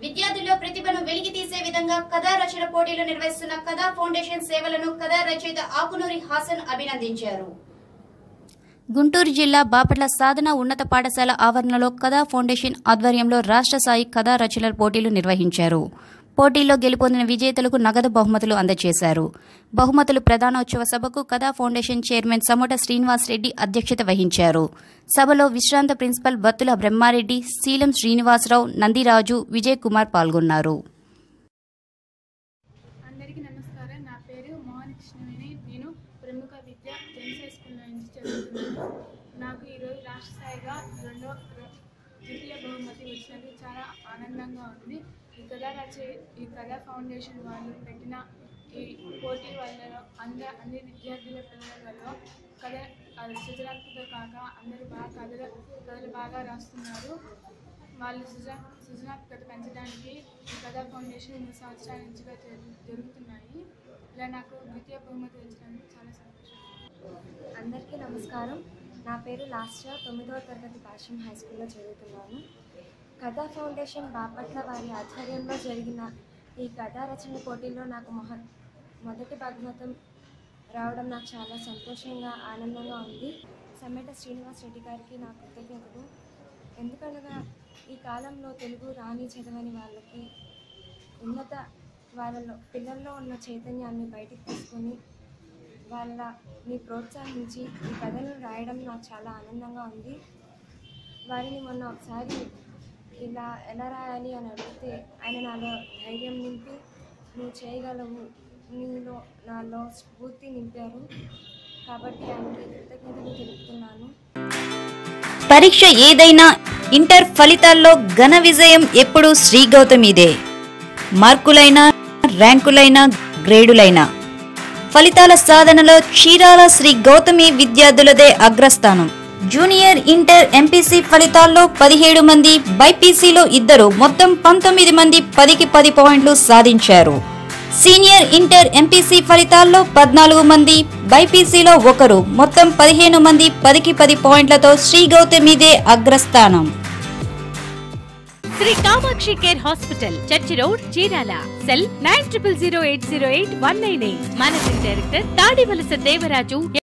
విద్యార్థుల్లో ప్రతిభను వెలికి తీసే విధంగా కథా రచన పోటీలు నిర్వహిస్తున్న కథా ఫౌండేషన్ సేవలను కథా రచయిత ఆకునూరి హాసన్ అభినందించారు గుంటూరు జిల్లా బాపట్ల సాధన ఉన్నత పాఠశాల ఆవరణలో కథా ఫౌండేషన్ ఆధ్వర్యంలో రాష్ట్ర స్థాయి కథా రచనల పోటీలు నిర్వహించారు పోటీల్లో గెలుపొందిన విజేతలకు నగదు బహుమతులు అందజేశారు బహుమతులు ప్రధానోత్సవ సభకు కథా ఫౌండేషన్ చైర్మన్ సమోట శ్రీనివాస్ రెడ్డి అధ్యక్షత వహించారు సభలో విశ్రాంత ప్రిన్సిపల్ బత్తుల బ్రహ్మారెడ్డి శీలం శ్రీనివాసరావు నందిరాజు విజయ్ కుమార్ పాల్గొన్నారు అందరికీ నమస్కారం నా పేరు మోహన్ కృష్ణవేణి నేను ప్రముఖ విద్య జెంట్స్ హై స్కూల్లో నుంచి చదువుతున్నాను నాకు ఈరోజు రాష్ట్ర స్థాయిగా రెండో రె- ద్వితీయ బహుమతి వచ్చినందుకు చాలా ఆనందంగా ఉంది ఈ కథా రచయి ఈ కథా ఫౌండేషన్ వాళ్ళు పెట్టిన ఈ పోటీ వల్ల అందరు అన్ని విద్యార్థుల పిల్లలలో కథ అది సృజనాత్మక కాక అందరూ బాగా కథలు కథలు బాగా రాస్తున్నారు వాళ్ళు సృజ సృజనాత్మకత పెంచడానికి ఈ కథా ఫౌండేషన్ మూడు సంవత్సరాల నుంచిగా జరు- జరుగుతున్నాయి ఇలా నాకు ద్వితీయ బహుమతి వచ్చినందుకు చాలా సంతోషం అందరికీ నమస్కారం నా పేరు లాస్య తొమ్మిదవ తరగతి భాష్యం హై స్కూల్లో చదువుతున్నాను కథా ఫౌండేషన్ బాపట్ల వారి ఆధ్వర్యంలో జరిగిన ఈ కథా రచన పోటీల్లో నాకు మొహ మొదటి బహుమతం రావడం నాకు చాలా సంతోషంగా ఆనందంగా ఉంది సమ్మేట శ్రీనివాస్ రెడ్డి గారికి నా కృతజ్ఞతలు ఎందుకనగా ఈ కాలంలో తెలుగు రాని చదవని వాళ్ళకి ఉన్నత వాళ్ళలో పిల్లల్లో ఉన్న చైతన్యాన్ని బయటికి తీసుకొని వాళ్ళని ప్రోత్సహించి ఈ కథను రాయడం నాకు చాలా ఆనందంగా ఉంది వారిని మొన్న ఒకసారి ఇలా ఎలా రాయాలి అని అడిగితే ఆయన నాలో ధైర్యం నింపి నువ్వు చేయగలవు నీలో నాలో స్ఫూర్తి నింపారు కాబట్టి ఆయనకి కృతజ్ఞతలు తెలుపుతున్నాను పరీక్ష ఏదైనా ఇంటర్ ఫలితాల్లో ఘన విజయం ఎప్పుడూ శ్రీ గౌతమిదే మార్కులైనా ర్యాంకులైనా గ్రేడులైనా ఫలితాల సాధనలో చీరాల శ్రీ గౌతమి విద్యార్థులదే అగ్రస్థానం జూనియర్ ఇంటర్ ఎంపీసీ ఫలితాల్లో పదిహేడు మంది బైపీసీలో ఇద్దరు మొత్తం పంతొమ్మిది మంది పదికి పది పాయింట్లు సాధించారు సీనియర్ ఇంటర్ ఎంపీసీ ఫలితాల్లో పద్నాలుగు మంది బైపీసీలో ఒకరు మొత్తం పదిహేను మంది పదికి పది పాయింట్లతో శ్రీ గౌతమిదే అగ్రస్థానం Sri Kamakshi care hospital church road Chirala cell nine triple zero eight zero eight one nine eight managing director Tadivalasa Devaraju